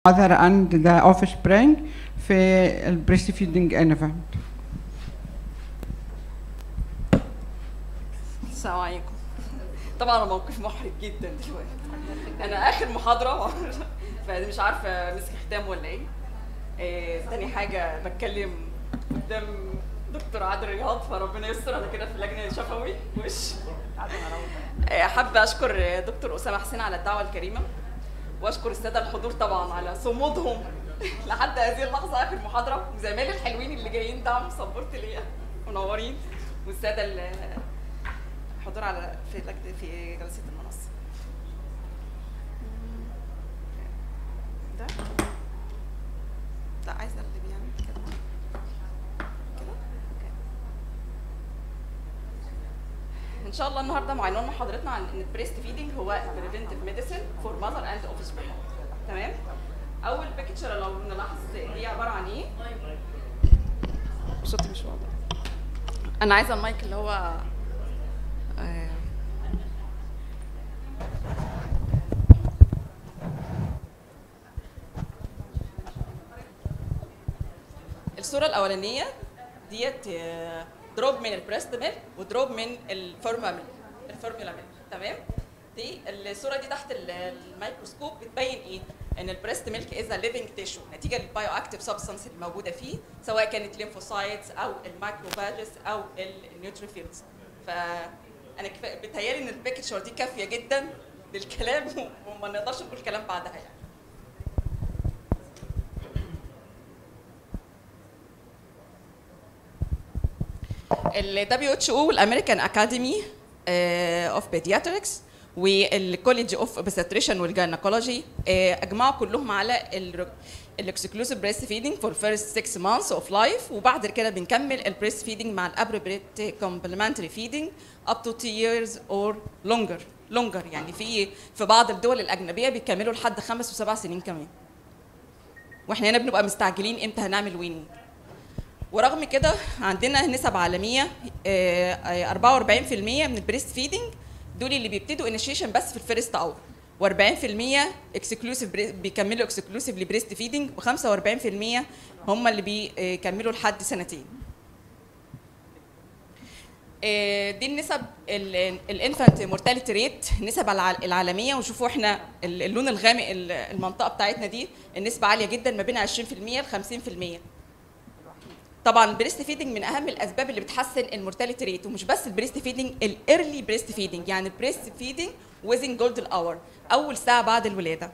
mother and the offspring في ال breastfeeding infant. السلام عليكم طبعا موقف محرج جدا دلوقتي انا اخر محاضره فمش مش عارفه مسك ختام ولا ايه آه، تاني حاجه بتكلم قدام دكتور عادل رياض فربنا يستر انا كده في اللجنه الشفوي وش آه، حابه اشكر دكتور اسامه حسين على الدعوه الكريمه واشكر الساده الحضور طبعا على صمودهم لحد هذه اللحظه اخر محاضره وزمايلي الحلوين اللي جايين دعم سبورت ليا منورين والساده ال- الحضور على في لجنة- في جلسه المنصه ده ده عايزه اللي بيعمل كده كده أوكي. ان شاء الله النهارده معنون محاضرتنا عن ان البريست فيدنج هو بريفنتيف ميديسن فور ماذر اند اوف سبرينج تمام اول بيكتشر لو نلاحظ دي عباره عن ايه صوتي مش واضح انا عايزه المايك اللي هو آه، الصوره الاولانيه ديت آه، دروب من البريست ميلك ودروب من الفورمولا ميلك الفورمولا ميلك تمام دي الصوره دي تحت ال- الميكروسكوب بتبين ايه ان البريست ميلك از ليفنج تيشو نتيجه للبايو اكتيف سبستانس الموجوده فيه سواء كانت ليمفوسايتس او المايكروباجس او النيوتروفيلز فانا كفا... بتهيالي ان البيكتشر دي كافيه جدا للكلام وما نقدرش نقول كلام بعدها يعني ال WHO والامريكان اكاديمي اوف بيدياتريكس والكوليدج اوف obstetrician والجينيكولوجي اجمعوا كلهم على الاكسكلوسيف بريست فيدنج فور فيرست 6 مانثs اوف لايف وبعد كده بنكمل البريست فيدنج مع الابروبريت كومبلمنتري فيدنج اب تو 2 years اور لونجر لونجر يعني في في بعض الدول الاجنبيه بيكملوا لحد خمس وسبع سنين كمان واحنا هنا بنبقى مستعجلين امتى هنعمل ويننج ورغم كده عندنا نسب عالميه آه، آه، 44% من البريست فيدنج دول اللي بيبتدوا انيشيشن بس في الفيرست اور و40% اكسكلوسيف بيكملوا اكسكلوسيف لبريست فيدنج و45% هم اللي بيكملوا لحد سنتين آه، دي النسب الانفانت مورتاليتي ريت النسب الع- العالميه وشوفوا احنا ال- اللون الغامق ال- المنطقه بتاعتنا دي النسبه عاليه جدا ما بين 20% ل 50% طبعا البريست فيدنج من اهم الاسباب اللي بتحسن المورتاليتي ريت ومش بس البريست فيدنج الايرلي بريست فيدنج يعني البريست فيدنج ويزن جولدن اور اول ساعه بعد الولاده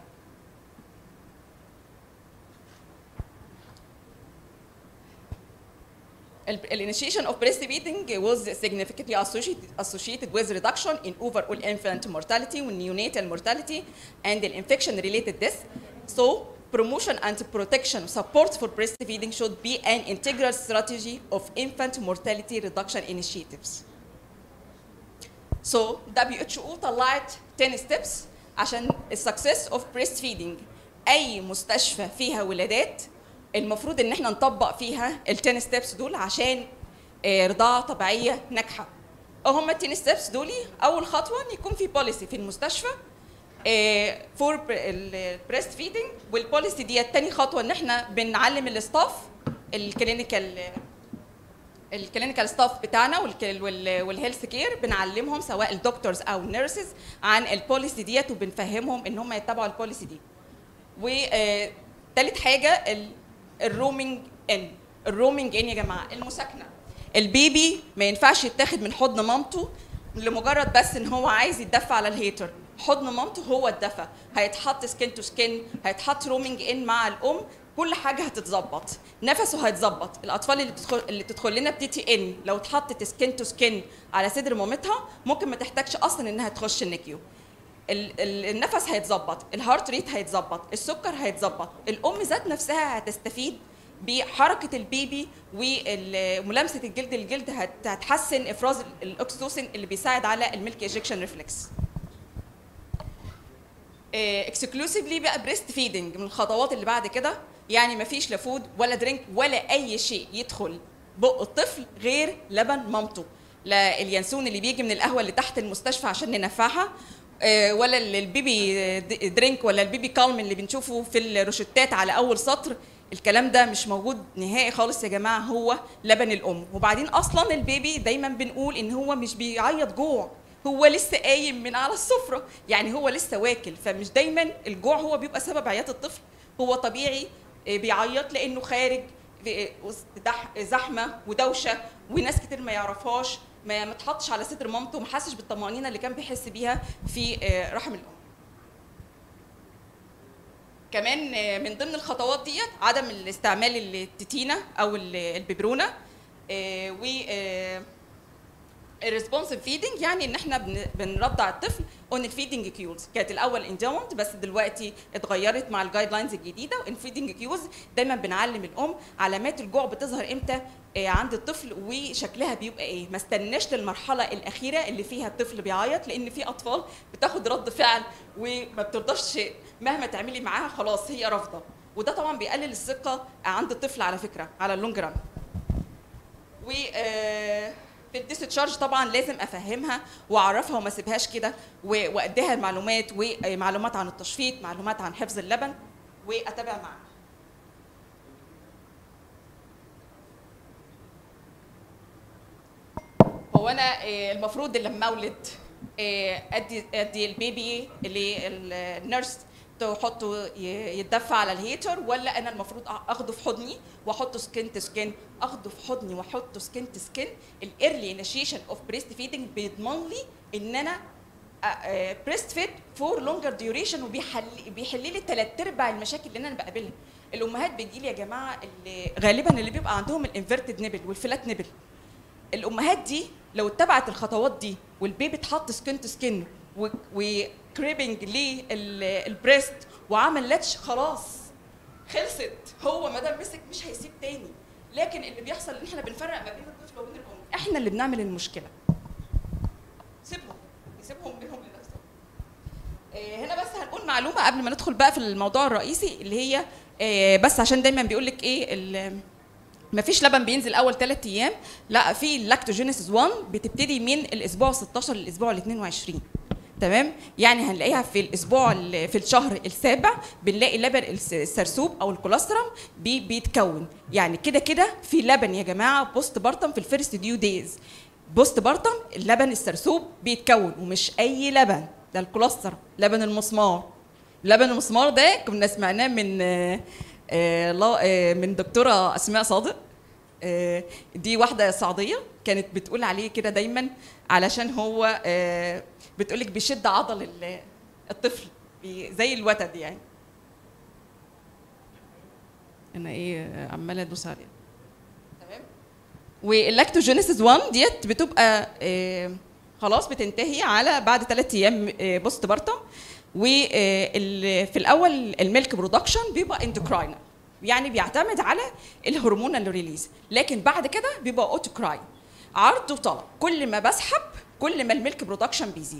الانيشيشن اوف breastfeeding was significantly associated, associated with reduction in overall infant mortality and neonatal mortality and the infection related death. So promotion and protection support for breastfeeding should be an integral strategy of infant mortality reduction initiatives. So WHO طلعت 10 steps عشان السكسس اوف بريست فيدنج اي مستشفى فيها ولادات المفروض ان احنا نطبق فيها ال 10 ستيبس دول عشان آه، رضاعه طبيعيه ناجحه هم ال 10 ستيبس دول اول خطوه ان يكون في بوليسي في المستشفى فور البريست فيدنج والبوليسي دي تاني خطوه ان احنا بنعلم الاستاف الكلينيكال الكلينيكال ستاف بتاعنا والك- وال- والهيلث كير بنعلمهم سواء الدكتورز او النيرسز عن البوليسي ديت وبنفهمهم ان هم يتبعوا البوليسي دي وثالث حاجه ال- الرومينج ان الرومينج ان يا جماعه المساكنه البيبي ما ينفعش يتاخد من حضن مامته لمجرد بس ان هو عايز يتدفى على الهيتر حضن مامته هو الدفى هيتحط سكين تو سكين هيتحط رومينج ان مع الام كل حاجه هتتظبط نفسه هيتظبط الاطفال اللي بتدخل اللي بتدخل لنا بتي تي ان لو اتحطت سكين تو سكين على صدر مامتها ممكن ما تحتاجش اصلا انها تخش النيكيو ال- ال- النفس هيتظبط الهارت ريت هيتظبط السكر هيتظبط الام ذات نفسها هتستفيد بحركه البيبي وملامسه الجلد للجلد هت- هتحسن افراز ال- الاكسيتوسين اللي بيساعد على الميلك ايجكشن ريفلكس اكسكلوسيفلي بقى بريست فيدنج من الخطوات اللي بعد كده يعني مفيش لا فود ولا درينك ولا اي شيء يدخل بق الطفل غير لبن مامته لا اليانسون اللي بيجي من القهوه اللي تحت المستشفى عشان ننفعها آه، ولا ال- البيبي د- درينك ولا البيبي كالم اللي بنشوفه في الروشتات على اول سطر الكلام ده مش موجود نهائي خالص يا جماعه هو لبن الام وبعدين اصلا البيبي دايما بنقول ان هو مش بيعيط جوع هو لسه قايم من على السفره يعني هو لسه واكل فمش دايما الجوع هو بيبقى سبب عياط الطفل هو طبيعي آه، بيعيط لانه خارج في وسط دح- زحمه ودوشه وناس كتير ما يعرفهاش ما ما اتحطش على صدر مامته وما حسش بالطمانينه اللي كان بيحس بيها في آه، رحم الام كمان آه، من ضمن الخطوات ديت عدم الاستعمال التتينه او ال- الببرونه آه، و الريسبونسيف فيدنج يعني ان احنا بن- بنرضع الطفل اون الفيدنج كيوز كانت الاول انداونت بس دلوقتي اتغيرت مع الجايد لاينز الجديده الفيدنج كيوز دايما بنعلم الام علامات الجوع بتظهر امتى آه، عند الطفل وشكلها بيبقى ايه ما استناش للمرحله الاخيره اللي فيها الطفل بيعيط لان في اطفال بتاخد رد فعل وما بترضاش مهما تعملي معاها خلاص هي رافضه وده طبعا بيقلل الثقه عند الطفل على فكره على اللونج ران و آه، في الديستشارج طبعا لازم افهمها واعرفها وما اسيبهاش كده و- واديها المعلومات ومعلومات عن التشفيط معلومات عن حفظ اللبن واتابع معاها هو انا آه، المفروض اللي لما اولد آه، ادي ادي البيبي للنيرس تحطه ي- يتدفى على الهيتر ولا انا المفروض أ- اخده في حضني واحطه سكين تو سكين اخده في حضني واحطه سكين تو سكين الايرلي انيشيشن اوف بريست فيدنج بيضمن لي ان انا بريست فيد فور لونجر ديوريشن وبيحل بيحل لي ثلاث ارباع المشاكل اللي انا بقابلها الامهات بتجي لي يا جماعه اللي غالبا اللي بيبقى عندهم الانفيرتد نبل والفلات نبل الامهات دي لو اتبعت الخطوات دي والبيبي اتحط سكين تو سكين وكريبنج للبريست وعمل لاتش خلاص خلصت هو ما دام مسك مش هيسيب تاني لكن اللي بيحصل ان احنا بنفرق ما بين الطفل وبين الام احنا اللي بنعمل المشكله سيبهم يسيبهم بينهم لنفسهم آه، هنا بس هنقول معلومه قبل ما ندخل بقى في الموضوع الرئيسي اللي هي آه، بس عشان دايما بيقول لك ايه ال- مفيش لبن بينزل اول ثلاث ايام لا في اللاكتوجينيسيس 1 بتبتدي من الاسبوع 16 للاسبوع ال 22 تمام يعني هنلاقيها في الاسبوع ال- في الشهر السابع بنلاقي لبن الس- السرسوب او الكوليسترول بي بيتكون يعني كده كده في لبن يا جماعه بوست بارتم في الفيرست ديو دايز بوست بارتم اللبن السرسوب بيتكون ومش اي لبن ده الكوليسترول لبن المسمار لبن المسمار ده كنا سمعناه من آه، آه، لا- آه، من دكتوره اسماء صادق آه، دي واحده سعوديه كانت بتقول عليه كده دايما علشان هو آه، بتقولك بيشد عضل ال- الطفل بي- زي الوتد يعني انا ايه آه، عماله ادوس عليها تمام واللاكتوجينيسيس 1 ديت بتبقى آه، خلاص بتنتهي على بعد ثلاث ايام آه، بوست بارتم وفي الاول الميلك برودكشن بيبقى اندوكراينال يعني بيعتمد على الهرمونال ريليز لكن بعد كده بيبقى اوتوكراين عرض وطلب كل ما بسحب كل ما الميلك برودكشن بيزيد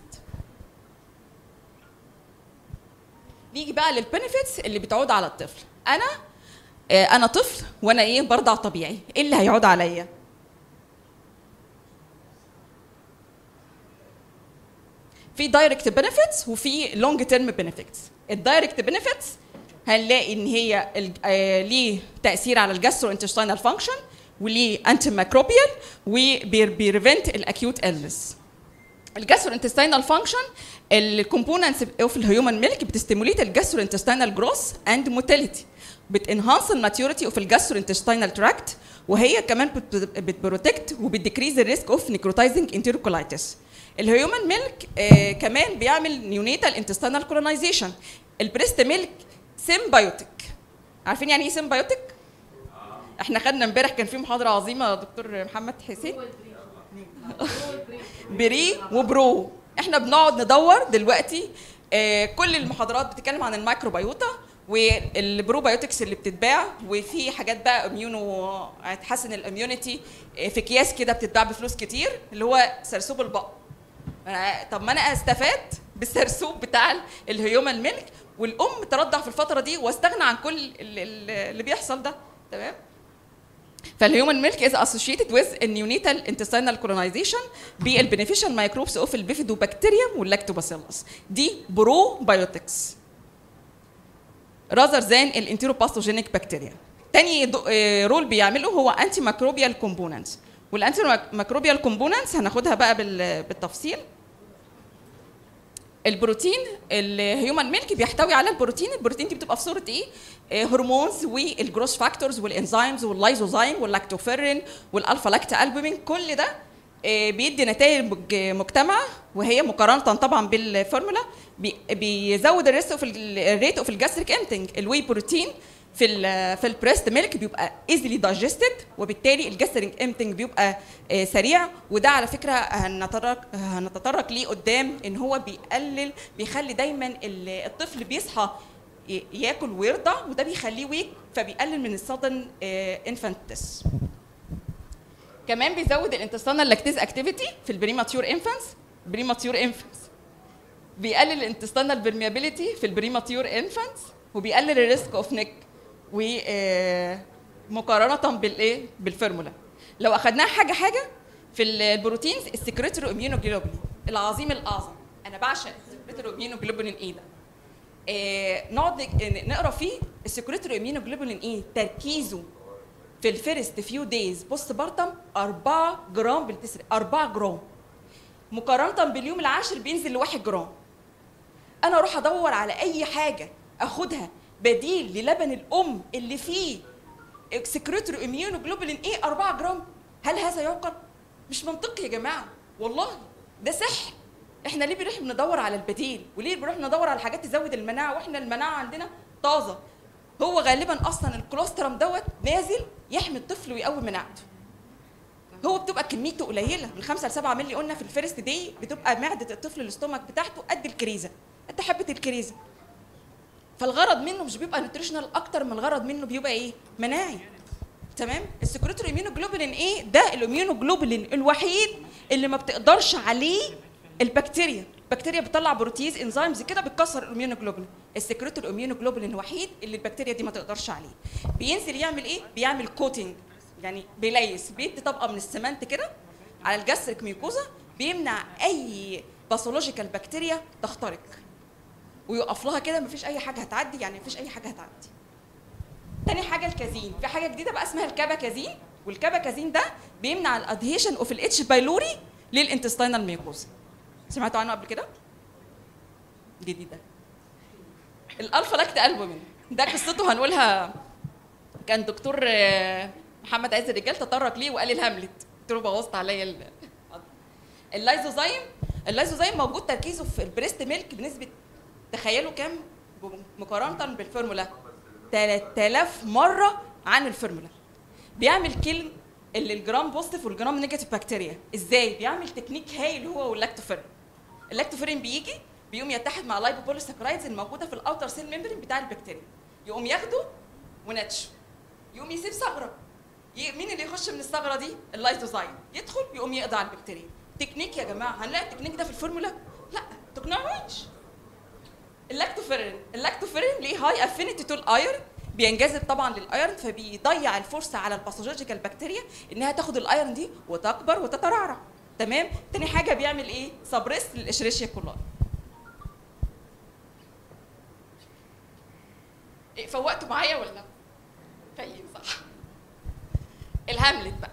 نيجي بقى للبنفيتس اللي بتعود على الطفل انا آه، انا طفل وانا ايه برضع طبيعي ايه اللي هيعود عليا في دايركت بنفيتس وفي لونج تيرم بنفيتس الدايركت بنفيتس هنلاقي ان هي ال- آه، ليه تاثير على الجاسترو انتستينال فانكشن وليه انتي ماكروبيال وبيرفنت الاكيوت النس الجاسترو انتستينال فانكشن الكومبوننتس اوف الهيومن ميلك بتستيموليت الجاسترو انتستينال جروث اند موتيليتي بتنهانس الماتيوريتي اوف الجاسترو انتستينال تراكت وهي كمان بت- بتبروتكت وبتديكريز الريسك اوف نيكروتايزنج انتيروكولايتس الهيومن ميلك آه كمان بيعمل نيونيتال انتستينال كولونايزيشن البريست ميلك سيمبايوتيك عارفين يعني ايه سيمبايوتيك احنا خدنا امبارح كان في محاضره عظيمه دكتور محمد حسين بري وبرو احنا بنقعد ندور دلوقتي آه، كل المحاضرات بتتكلم عن الميكروبيوتا والبروبيوتكس اللي بتتباع وفي حاجات بقى اميونو هتحسن الاميونيتي آه، في اكياس كده بتتباع بفلوس كتير اللي هو سرسوب البق أنا- طب ما انا استفاد بالسرسوب بتاع ال- الهيومن ميلك والام ترضع في الفتره دي واستغنى عن كل ال- ال- اللي بيحصل ده تمام فالهيومن ميلك از اسوشيتد ويز النيونيتال انتستينال كولونايزيشن بالبينيفيشال مايكروبس اوف البيفيدوبكتيريوم واللاكتوباسيلس دي برو بايوتكس راذر ذان الانتيروباثوجينيك بكتيريا تاني دو- آه، رول بيعمله هو انتي ميكروبيال كومبوننتس والانتي ميكروبيال كومبوننتس هناخدها بقى بال- بالتفصيل البروتين الهيومن ميلك بيحتوي على البروتين البروتين دي بتبقى في صوره ايه آه، هرمونز والجروس فاكتورز والانزيمز واللايزوزايم واللاكتوفيرين والالفا لاكتا البومين كل ده آه، بيدي نتائج مجتمع وهي مقارنه طبعا بالفورمولا بي- بيزود الريست اوف الريت اوف الجاستريك امتنج الواي بروتين في ال في البريست ميلك بيبقى ايزلي دايجستد وبالتالي الجاستريك امتنج بيبقى آه، سريع وده على فكره هنتطرق هنتطرق ليه قدام ان هو بيقلل بيخلي دايما ال- الطفل بيصحى ي- ياكل ويرضع وده بيخليه ويك فبيقلل من السادن انفانتس كمان بيزود الانتستانال لاكتيز اكتيفيتي في البريماتيور انفانس بريماتيور انفانس بيقلل الانتستانال برميابيليتي في البريماتيور انفانتس وبيقلل الريسك اوف نيك و آه، مقارنه بالايه بالفورمولا لو اخدناها حاجه حاجه في البروتينز السكريترو اميونوجلوبولين العظيم الاعظم انا بعشق السكريترو اميونوجلوبولين ايه ده آه، نقعد نك- نقرا فيه السكريترو اميونوجلوبولين ايه تركيزه في الفيرست فيو دايز بوست بارتم 4 جرام بالتسر 4 جرام مقارنه باليوم العاشر بينزل ل 1 جرام انا اروح ادور على اي حاجه اخدها بديل للبن الام اللي فيه سكريترو اميونوجلوبولين ايه 4 جرام هل هذا يعقل مش منطقي يا جماعه والله ده سحر احنا ليه بنروح ندور على البديل وليه بنروح ندور على حاجات تزود المناعه واحنا المناعه عندنا طازه هو غالبا اصلا الكولوسترم دوت نازل يحمي الطفل ويقوي مناعته هو بتبقى كميته قليله من 5 ل 7 مللي قلنا في الفيرست دي بتبقى معده الطفل الاستومك بتاعته قد الكريزه قد حبه الكريزه فالغرض منه مش بيبقى نيوتريشنال اكتر من الغرض منه بيبقى ايه مناعي تمام السكريتوري اميونوجلوبولين ايه ده الاميونوجلوبولين الوحيد اللي ما بتقدرش عليه البكتيريا البكتيريا بتطلع بروتيز انزيمز كده بتكسر الاميونوجلوبولين السكريتوري اميونوجلوبولين الوحيد اللي البكتيريا دي ما تقدرش عليه بينزل يعمل ايه بيعمل كوتنج يعني بيليس بيدي طبقه من السمنت كده على الجاستريك ميوكوزا بيمنع اي باثولوجيكال بكتيريا تخترق ويقف لها كده مفيش اي حاجه هتعدي يعني مفيش اي حاجه هتعدي تاني حاجه الكازين في حاجه جديده بقى اسمها الكاباكازين والكاباكازين ده بيمنع الادهيشن اوف الاتش بايلوري للانتستينال ميوكوزا سمعتوا عنه قبل كده جديده الالفا لاكت البومين ده قصته هنقولها كان دكتور آه، محمد عز الرجال تطرق ليه وقال الهاملت قلت له بوظت عليا ال- اللايزوزايم اللايزوزايم موجود تركيزه في البريست ميلك بنسبه تخيلوا كام مقارنه بالفورمولا 3000 مره عن الفورمولا بيعمل كيل اللي الجرام بوزيتيف والجرام نيجاتيف بكتيريا ازاي بيعمل تكنيك هايل هو واللاكتوفيرين اللاكتوفيرين بيجي بيقوم يتحد مع اللايبوبوليساكرايدز الموجوده في الاوتر سيل ميمبرين بتاع البكتيريا يقوم ياخده ونتشه يقوم يسيب ثغره ي- مين اللي يخش من الثغره دي اللايزوزايم يدخل يقوم يقضي على البكتيريا تكنيك يا جماعه هنلاقي التكنيك ده في الفورمولا لا تقنعونيش اللاكتوفيرين اللاكتوفيرين ليه هاي افينيتي تو الايرن بينجذب طبعا للايرن فبيضيع الفرصه على الباثولوجيكال بكتيريا انها تاخد الايرن دي وتكبر وتترعرع تمام تاني حاجه بيعمل ايه سبريس للاشريشيا كولاي إيه فوقتوا معايا ولا فايقين صح الهاملت بقى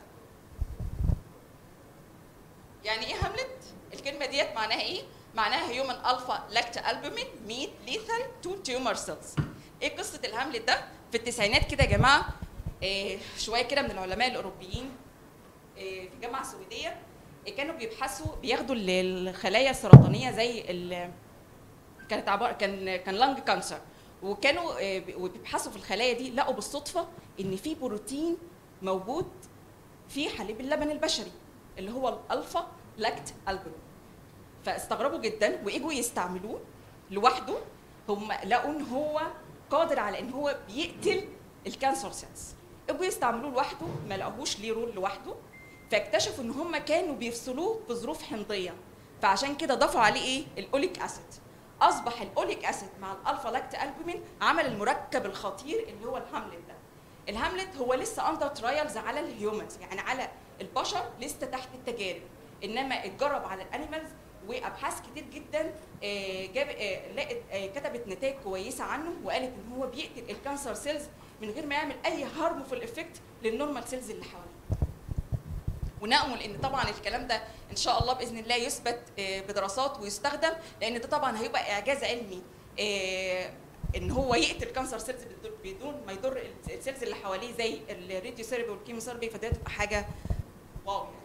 يعني ايه هاملت الكلمه ديت معناها ايه معناها هيومن الفا لاكتا البومين ميت ليثال تو تيومر سيلز ايه قصه الهاملت ده في التسعينات كده يا جماعه إيه شويه كده من العلماء الاوروبيين إيه في الجامعه السويديه إيه كانوا بيبحثوا بياخدوا ال- الخلايا السرطانيه زي ال- كانت عباره كان كان لانج كانسر وكانوا آه، بي- وبيبحثوا في الخلايا دي لقوا بالصدفه ان في بروتين موجود في حليب اللبن البشري اللي هو الالفا لاكت البومين فاستغربوا جدا واجوا يستعملوه لوحده هم لقوا ان هو قادر على ان هو بيقتل الكانسر سيلز اجوا يستعملوه لوحده ما لقوهوش ليه رول لوحده فاكتشفوا ان هم كانوا بيفصلوه في ظروف حمضيه فعشان كده ضافوا عليه ايه الاوليك اسيد اصبح الاوليك اسيد مع الالفا لاكت البومين عمل المركب الخطير اللي هو الهاملت ده الهاملت هو لسه اندر ترايلز على الهيومنز يعني على البشر لسه تحت التجارب انما اتجرب على الانيمالز وابحاث كتير جدا آه، جاب آه، لقت آه، كتبت نتائج كويسه عنه وقالت ان هو بيقتل الكانسر سيلز من غير ما يعمل اي هارمفul افكت للنورمال سيلز اللي حواليه ونامل ان طبعا الكلام ده ان شاء الله باذن الله يثبت آه، بدراسات ويستخدم لان ده طبعا هيبقى اعجاز علمي آه، ان هو يقتل كانسر سيلز بدون- بدون ما يضر السيلز اللي حواليه زي الراديو ثيرابي والكيموثيرابي فده تبقى حاجه واو يعني.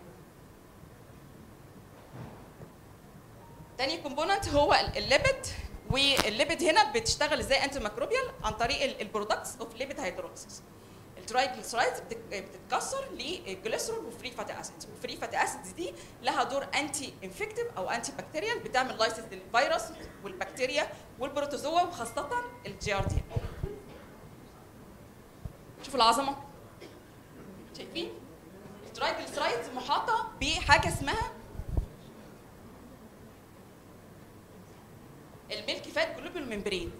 تاني كومبوننت هو ال- الليبيد والليبيد هنا بتشتغل ازاي انتي ميكروبيال عن طريق البرودكتس اوف ليبيد هيدروكسيس الترايجليسرايدز بتتكسر لجليسرول وفري فاتي اسيدز والفري فاتي اسيدز دي لها دور انتي انفكتيف او انتي بكتيريال بتعمل لايسيس للفيروس والبكتيريا والبروتوزوا وخاصه الجي ار دي شوفوا العظمه شايفين الترايجليسرايدز محاطه بحاجه اسمها الميلكي فات جلوبول ممبرين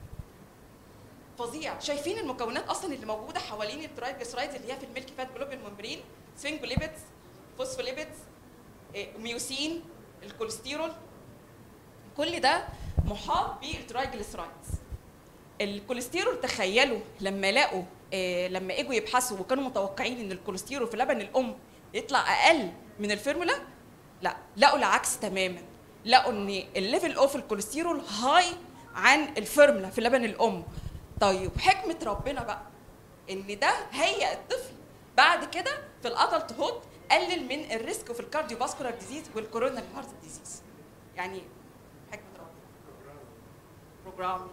فظيع شايفين المكونات اصلا اللي موجوده حوالين الترايجليسرايدز اللي هي في الميلكي فات جلوبول ممبرين سفنجوليبيدز فوسفوليبيدز إيه، ميوسين الكوليسترول كل ده محاط بالترايجليسرايدز الكوليسترول تخيلوا لما لقوا آه لما اجوا يبحثوا وكانوا متوقعين ان الكوليسترول في لبن الام يطلع اقل من الفورمولا لا لقوا العكس تماما لقوا ان الليفل اوف الكوليسترول هاي عن الفورمولا في لبن الام طيب حكمه ربنا بقى ان ده هيئ الطفل بعد كده في الادلت هود قلل من الريسك في الكارديو فاسكولار ديزيز والكورونا هارت ديزيز يعني حكمه ربنا بروجرامينج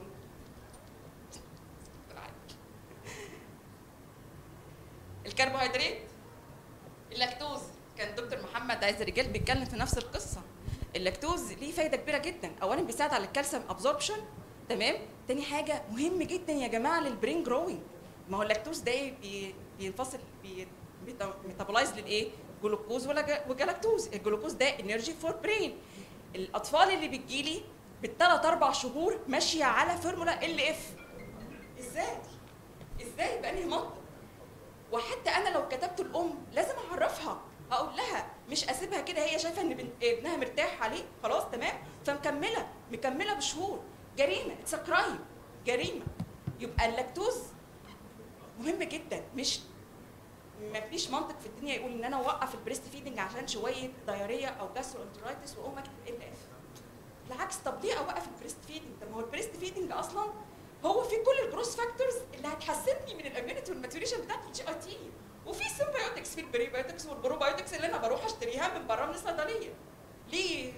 الكربوهيدرات اللاكتوز كان دكتور محمد عز رجال بيتكلم في نفس القصه اللاكتوز ليه فايده كبيره جدا اولا بيساعد على الكالسيوم ابزوربشن تمام تاني حاجه مهم جدا يا جماعه للبرين جروينج ما هو اللاكتوز ده إيه؟ بي بينفصل بي ميتابولايز للايه جلوكوز ولا جا- وجلاكتوز الجلوكوز ده انرجي فور برين الاطفال اللي بتجيلي بالثلاث اربع شهور ماشيه على فورمولا ال اف ازاي ازاي بانهي منطق وحتى انا لو كتبت الام لازم اعرفها اقول لها مش اسيبها كده هي شايفه ان بنت- ابنها مرتاح عليه خلاص تمام فمكمله مكمله بشهور جريمه اتس كرايم جريمه يبقى اللاكتوز مهم جدا مش ما فيش منطق في الدنيا يقول ان انا اوقف البريست فيدنج عشان شويه دايريه او جاسترو انترايتس واقوم اكتب ال اف بالعكس طب ليه اوقف البريست فيدنج طب ما هو البريست فيدنج اصلا هو في كل الجروس فاكتورز اللي هتحسنني من الاميونيتي والماتوريشن بتاعت الجي اي تي وفي سيمبيوتكس في البريبيوتكس والبروبيوتكس اللي انا بروح اشتريها من بره من الصيدليه ليه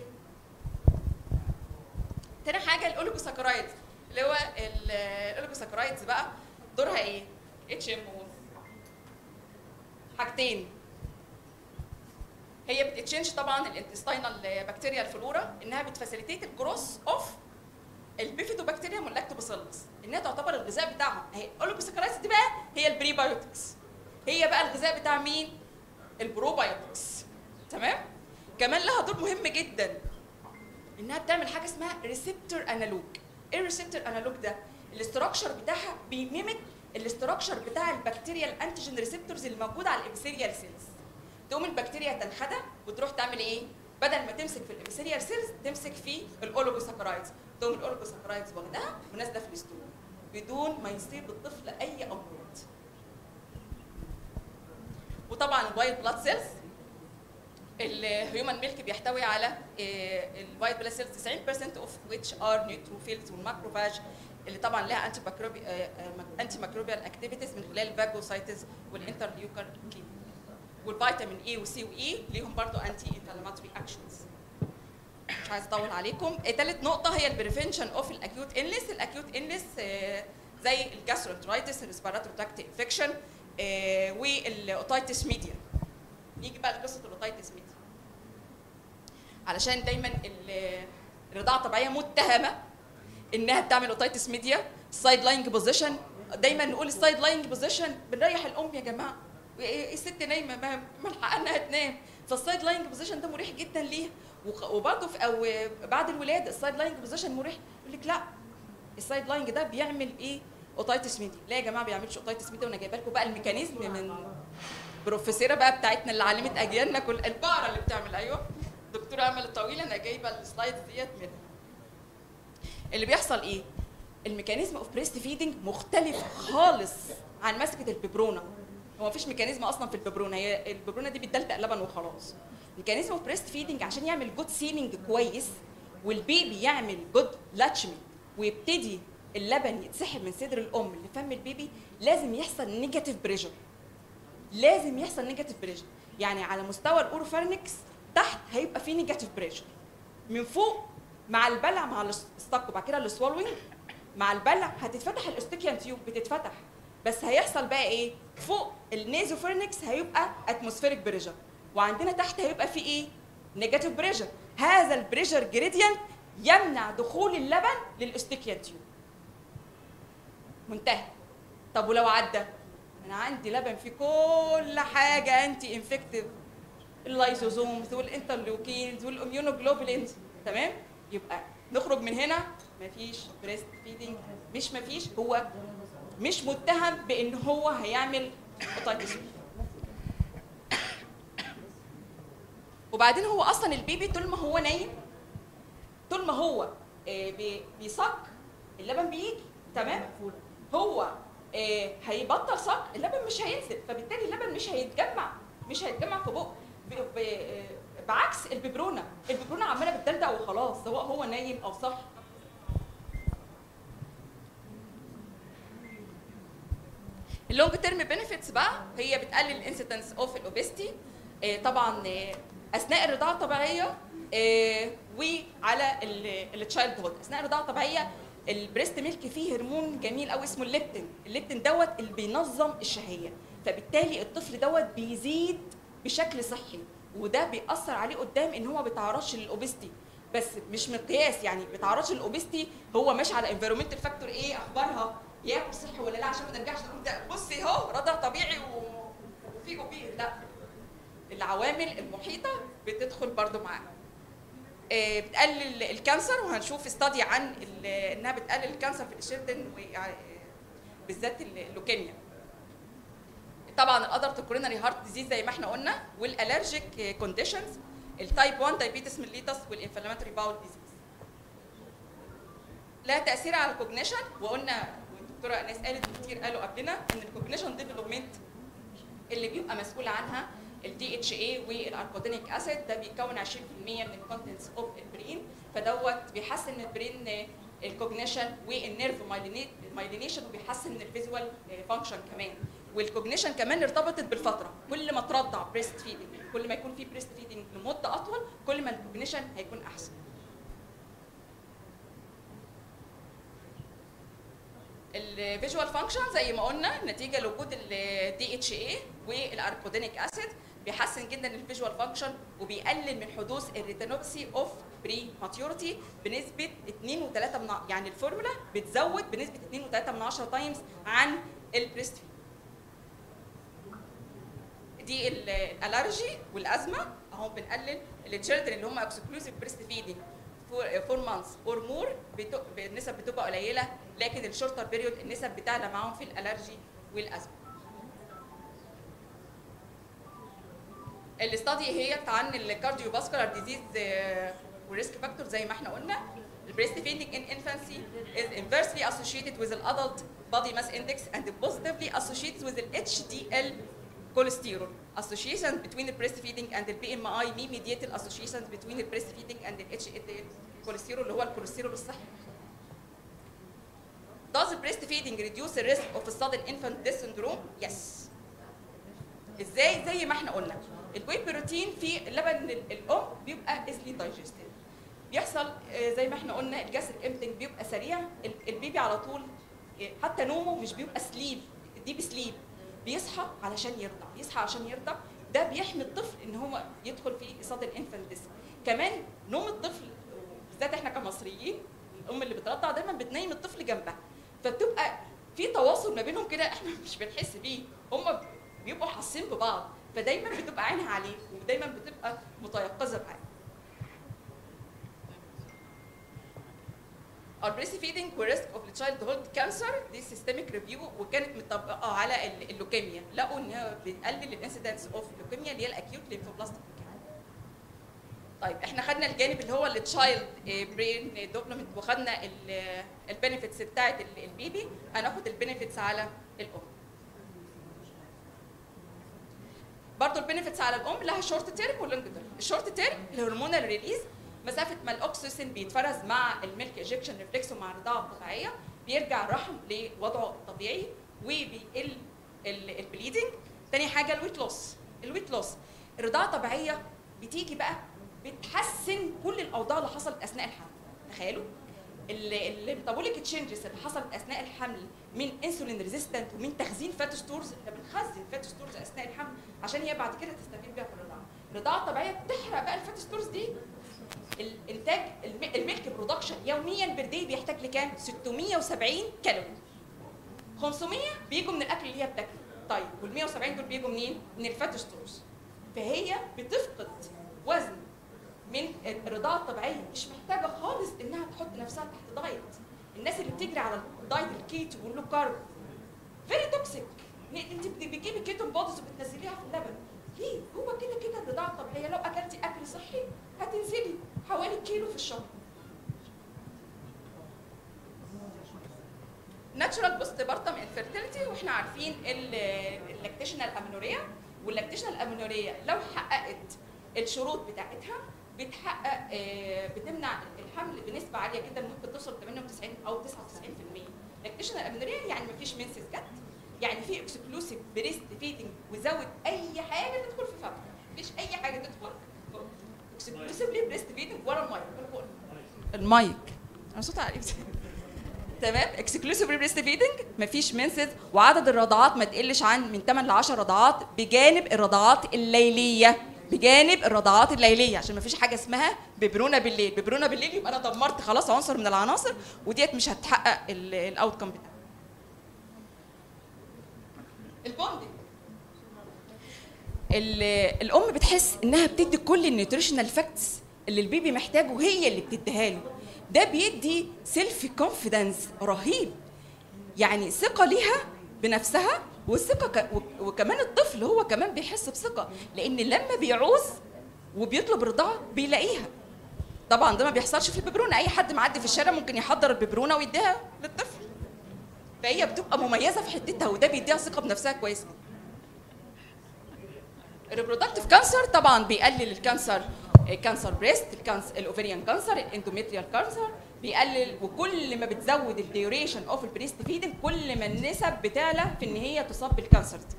تاني حاجه الاوليجوساكرايدز اللي هو ال- الاوليجوساكرايدز بقى دورها ايه اتش ام حاجتين هي بتتشنج طبعا الانتستينال بكتيريا الفلورا انها بتفاسيليتيت الجروس اوف البيفيدوبكتيريا واللاكتوباسيلس انها تعتبر الغذاء بتاعهم اهي الاوليجوساكرايدز دي بقى هي البريبايوتكس هي بقى الغذاء بتاع مين البروبايوتكس تمام كمان لها دور مهم جدا انها بتعمل حاجه اسمها ريسبتور انالوج ايه الريسبتور انالوج ده الاستراكشر بتاعها بيميمك الاستراكشر بتاع البكتيريا الانتيجين ريسبتورز اللي موجوده على الابيثيليال سيلز تقوم البكتيريا تنخدع وتروح تعمل ايه بدل ما تمسك في الابيثيليال سيلز تمسك في الاوليجوساكرايدز تقوم الاوليجوساكرايدز واخداها ونازله في الاستول بدون ما يصيب الطفل اي امراض وطبعا الوايت بلاد سيلز الهيومن ميلك بيحتوي على الوايت بلاد سيلز 90% اوف which ار نيوتروفيلز والماكروفاج اللي طبعا لها انتي ماكروبي انتي ماكروبيال اكتيفيتيز من خلال الفاجوسايتس والانترليوكر والفيتامين اي وسي واي ليهم برضو انتي انفلاماتوري اكشنز مش عايز اطول عليكم ثالث نقطه هي البريفنشن اوف الاكيوت انلس الاكيوت انلس زي الجاسترونترايتس الريسبيراتوري تراكت انفكشن والاوتايتس ميديا نيجي بقى لقصه الاوتايتس ميديا علشان دايما ال- الرضاعه الطبيعيه متهمه انها بتعمل اوتايتس ميديا السايد لاينج بوزيشن دايما نقول السايد لاينج بوزيشن بنريح الام يا جماعه إيه الست نايمه ما ملحقه انها تنام فالسايد لاينج بوزيشن ده مريح جدا ليها وخ- وبرضه في او بعد الولاده السايد لاينج بوزيشن مريح يقول لك لا السايد لاينج ده بيعمل ايه اوتايتس ميديا لا يا جماعه ما بيعملش اوتايتس ميديا وانا جايبه لكم بقى الميكانيزم من بروفيسوره بقى بتاعتنا اللي علمت اجيالنا كل البقره اللي بتعمل ايوه دكتوره امل الطويله انا جايبه السلايدز ديت منها اللي بيحصل ايه الميكانيزم اوف بريست فيدنج مختلف خالص عن مسكه الببرونه هو مفيش ميكانيزم اصلا في الببرونه هي الببرونه دي بتدلدق لبن وخلاص ميكانيزم اوف بريست فيدنج عشان يعمل جود سيلينج كويس والبيبي يعمل جود لاتشمنت ويبتدي اللبن يتسحب من صدر الام لفم البيبي لازم يحصل نيجاتيف بريشر لازم يحصل نيجاتيف بريشر يعني على مستوى الاوروفارنكس تحت هيبقى في نيجاتيف بريشر من فوق مع البلع مع الستاك وبعد كده السوالوينج مع البلع هتتفتح الاستيكيان تيوب بتتفتح بس هيحصل بقى ايه فوق النيزوفيرنكس هيبقى اتموسفيريك بريشر وعندنا تحت هيبقى في ايه نيجاتيف بريشر هذا البريشر جريدينت يمنع دخول اللبن للاستيكيان تيوب منتهى طب ولو عدى انا عندي لبن فيه كل حاجه انتي انفكتيف اللايزوزومز والانترلوكينز والاميونوجلوبولينز تمام يبقى نخرج من هنا مفيش بريست فيدنج مش مفيش هو مش متهم بان هو هيعمل اوتايتس وبعدين هو اصلا البيبي طول ما هو نايم طول ما هو آه، بي- بيصك اللبن بيجي تمام هو آه، هيبطل صك اللبن مش هينزل فبالتالي اللبن مش هيتجمع مش هيتجمع في بقه ب- ب- آه، بعكس الببرونه الببرونه عماله بتدلدق وخلاص سواء هو نايم او صح اللونج تيرم بنفيتس بقى هي بتقلل الانسيدنس اوف الاوبستي طبعا آه، اثناء الرضاعه الطبيعيه آه، وعلى التشايلد هود اثناء الرضاعه الطبيعيه البريست ميلك فيه هرمون جميل قوي اسمه الليبتين الليبتين دوت اللي بينظم الشهيه فبالتالي الطفل دوت بيزيد بشكل صحي وده بيأثر عليه قدام ان هو ما بيتعرضش للاوبستي بس مش مقياس يعني ما بيتعرضش للاوبستي هو ماشي على انفيرومنتال فاكتور ايه اخبارها ياكل صحي ولا لا عشان ما نرجعش نقول ده بصي اهو رضع طبيعي و- وفي اوبيز لا العوامل المحيطه بتدخل برضو معاها آه، بتقلل الكانسر وهنشوف استادي عن ال- انها بتقلل الكانسر في الشيلدن بالذات اللوكيميا طبعا الادلت كوروناري هارت ديزيز زي ما احنا قلنا والالرجيك كونديشنز التايب 1 دايبيتس ميليتس والانفلاماتوري باول ديزيز لها تاثير على الكوجنيشن وقلنا والدكتوره انس قالت كتير قالوا قبلنا ان الكوجنيشن ديفلوبمنت اللي بيبقى مسؤول عنها الدي اتش اي والاركودينيك اسيد ده بيكون 20% من الكونتنتس اوف البرين فدوت بيحسن البرين الكوجنيشن والنيرف مايلينيشن وبيحسن الفيزوال فانكشن كمان والكوجنيشن كمان ارتبطت بالفتره كل ما ترضع بريست فيدنج كل ما يكون في بريست فيدنج لمده اطول كل ما الكوجنيشن هيكون احسن الفيجوال فانكشن زي ما قلنا نتيجه لوجود الدي اتش اي والاركودينيك اسيد بيحسن جدا الفيجوال فانكشن وبيقلل من حدوث الريتينوبسي اوف بري ماتيورتي بنسبه 2 و3 من ع- يعني الفورمولا بتزود بنسبه 2 و3 من 10 تايمز عن البريست دي ال- الالرجي والازمه اهو بنقلل التشيلدرن اللي هم اكسكلوسيف بريست فيدنج فور مانثس اور مور النسب بتبقى قليله لكن الشورتر بيريود النسب بتعلى معاهم في الالرجي والازمه الاستادي هي عن الكارديو فاسكولار ديزيز والريسك فاكتور زي ما احنا قلنا البريست فيدنج in infancy is inversely associated with the adult body mass index and positively associated with the HDL cholesterol. Association between the breastfeeding and the BMI may mediate associations between the breastfeeding and the HDL cholesterol اللي هو الكوليسترول الصحي. Does breastfeeding reduce the risk of a sudden infant death syndrome? Yes. ازاي زي ما احنا قلنا الواي بروتين في لبن ال- الام بيبقى ايزلي دايجستد بيحصل آه، زي ما احنا قلنا الجاستريك امتنج بيبقى سريع ال- البيبي على طول آه، حتى نومه مش بيبقى سليب ديب سليب بيصحى علشان يرضع يصحى عشان يرضع ده بيحمي الطفل ان هو يدخل في اصابه الانفانت ديس كمان نوم الطفل بالذات احنا كمصريين الام اللي بترضع دايما بتنيم الطفل جنبها فبتبقى في تواصل ما بينهم كده احنا مش بنحس بيه هم بيبقوا حاسين ببعض فدايما بتبقى عينها عليه ودايما بتبقى متيقظه معاه our breastfeeding وريسك اوف childhood كانسر دي سيستميك ريفيو وكانت مطبقه على ال- اللوكيميا لقوا انها بتقلل الانسيدنس اوف اللوكيميا اللي هي الاكيوت ليمفوبلاستيك طيب احنا خدنا الجانب اللي هو التشايلد برين ديفلوبمنت وخدنا البنفيتس بتاعت ال- البيبي هناخد البنفيتس على الام برضه البنفيتس على الام لها شورت تيرم ولونج تيرم الشورت تيرم الهرمونال ريليز مسافه ما الاكسيسين بيتفرز مع الميلك ايجكشن ريفلكس ومع الرضاعه الطبيعيه بيرجع الرحم لوضعه الطبيعي وبيقل البليدنج تاني حاجه الويت لوس الويت لوس الرضاعه الطبيعيه بتيجي بقى بتحسن كل الاوضاع اللي حصلت اثناء الحمل تخيلوا الميتابوليك تشينجز اللي حصلت اثناء الحمل من انسولين ريزيستنت ومن تخزين فات ستورز احنا بنخزن فات ستورز اثناء الحمل عشان هي بعد كده تستفيد بيها في الرضاعه الرضاعه الطبيعيه بتحرق بقى الفات ستورز دي الانتاج الم- الميلك برودكشن يوميا بردي بيحتاج لكام 670 كالوري 500 بيجوا من الاكل اللي هي بتاكله طيب وال 170 دول بيجوا منين من الفات ستورز فهي بتفقد وزن من الرضاعه الطبيعيه مش محتاجه خالص انها تحط نفسها تحت دايت الناس اللي بتجري على الدايت الكيتو واللو كارب فيري توكسيك انت بتجيبي كيتون بودز وبتنزليها في اللبن ليه هو كده كده الرضاعه الطبيعيه لو اكلتي اكل صحي هتنزلي حوالي كيلو في الشهر ناتشورال بوست بارتم انفيرتيليتي واحنا عارفين اللاكتيشنال امينوريا واللاكتيشنال امينوريا لو حققت الشروط بتاعتها بتحقق آه، بتمنع الحمل بنسبه عاليه جدا ممكن توصل 98 او 99% لاكتيشنال امينوريا يعني مفيش منسس جت يعني في اكسكلوسيف بريست فيدنج وزود اي حاجه تدخل في فمك مفيش اي حاجه تدخل اكسكلوسيفلي بريست فيدنج ورا المايك أنا بقول. المايك انا صوتي عالي تمام اكسكلوسيف بريست فيدنج مفيش منسز وعدد الرضعات ما تقلش عن من 8 ل 10 رضعات بجانب الرضعات الليليه بجانب الرضعات الليليه عشان مفيش حاجه اسمها ببرونه بالليل ببرونه بالليل يبقى انا دمرت خلاص عنصر من العناصر وديت مش هتحقق الاوت كم بتاعها البوندنج ال- الام بتحس انها بتدي كل النيوتريشنال فاكتس اللي البيبي محتاجه وهي اللي بتديها له ده بيدي سيلف كونفيدنس رهيب يعني ثقه ليها بنفسها والثقه ك... وك- وكمان الطفل هو كمان بيحس بثقه لان لما بيعوز وبيطلب رضاعه بيلاقيها طبعا ده ما بيحصلش في الببرونه اي حد معدي في الشارع ممكن يحضر الببرونه ويديها للطفل فهي بتبقى مميزه في حتتها وده بيديها ثقه بنفسها كويس جدا الريبرودكتيف كانسر طبعا بيقلل الكانسر كانسر بريست الكانسر الاوفريان كانسر الاندوميتريال كانسر بيقلل وكل ما بتزود الديوريشن اوف البريست فيدنج كل ما النسب بتعلى في ان هي تصاب بالكانسر دي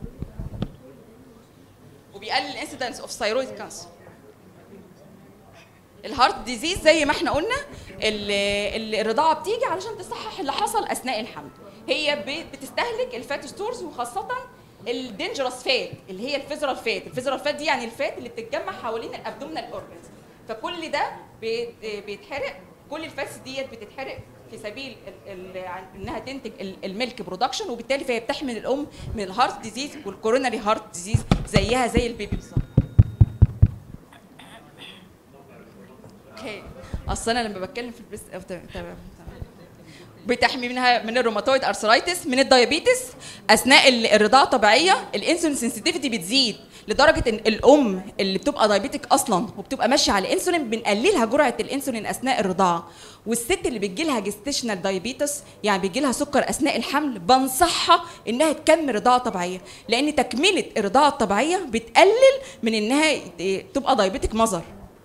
وبيقلل الانسيدنس اوف ثايرويد كانسر الهارت ديزيز زي ما احنا قلنا ال- ال- الرضاعه بتيجي علشان تصحح اللي حصل اثناء الحمل هي ب- بتستهلك الفات ستورز وخاصه الدينجرس فات اللي هي الفيزرال فات الفيزرال فات دي يعني الفات اللي بتتجمع حوالين الابدومينال اورجنز فكل ده بيت- بيتحرق كل الفاتس ديت بتتحرق في سبيل ال- ال- عن- انها تنتج ال- الميلك برودكشن وبالتالي فهي بتحمل الام من الهارت ديزيز والكوروناري هارت ديزيز زيها زي البيبي بالظبط اوكي اصل انا لما بتكلم في البريست أو تمام تمام تمام. بتحمي منها من الروماتويد ارثرايتس من الدايابيتس اثناء ال- الرضاعه الطبيعيه الانسولين سنسيتيفيتي بتزيد لدرجه ان الام اللي بتبقى دايابيتك اصلا وبتبقى ماشيه على انسولين بنقللها جرعه الانسولين اثناء الرضاعه والست اللي بيجي لها جستيشنال دايابيتس يعني بيجي لها سكر اثناء الحمل بنصحها انها تكمل رضاعه طبيعيه لان تكمله الرضاعه الطبيعيه بتقلل من انها تبقى دايابيتك مظر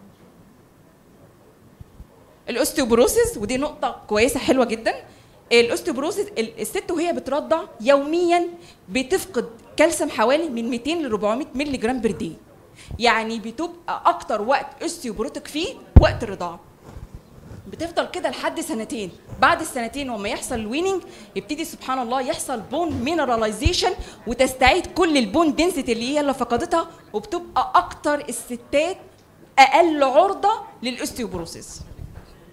الاوستيوبروسيس ودي نقطه كويسه حلوه جدا الاوستيوبروسيس ال- الست وهي بترضع يوميا بتفقد كالسيوم حوالي من 200 ل 400 مللي جرام بر دي يعني بتبقى اكتر وقت اوستيوبروتيك فيه وقت الرضاعه بتفضل كده لحد سنتين بعد السنتين وما يحصل الويننج يبتدي سبحان الله يحصل بون مينراليزيشن وتستعيد كل البون دنسيتي اللي هي اللي فقدتها وبتبقى اكتر الستات اقل عرضه للاوستيوبروسيس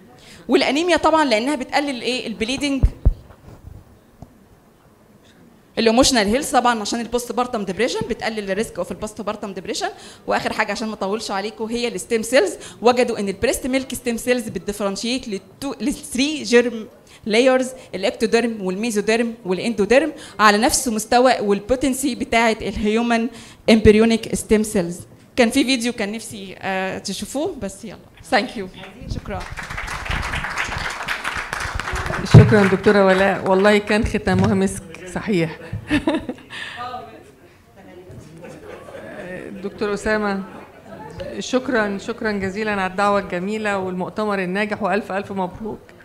والانيميا طبعا لانها بتقلل ايه البليدنج الايموشنال هيلث طبعا عشان البوست بارتم ديبريشن بتقلل الريسك اوف البوست بارتم ديبريشن واخر حاجه عشان ما اطولش عليكم هي الستيم سيلز وجدوا ان البريست ميلك ستيم سيلز بتديفرنشيت ل 3 جيرم لايرز الاكتوديرم والميزوديرم والاندوديرم على نفس مستوى والبوتنسي بتاعه الهيومن امبريونيك ستيم سيلز كان في فيديو كان نفسي آه تشوفوه بس يلا ثانك يو شكرا شكرا دكتورة ولاء والله كان ختامها مسك صحيح دكتور أسامة شكرا شكرا جزيلا على الدعوة الجميلة والمؤتمر الناجح وألف ألف مبروك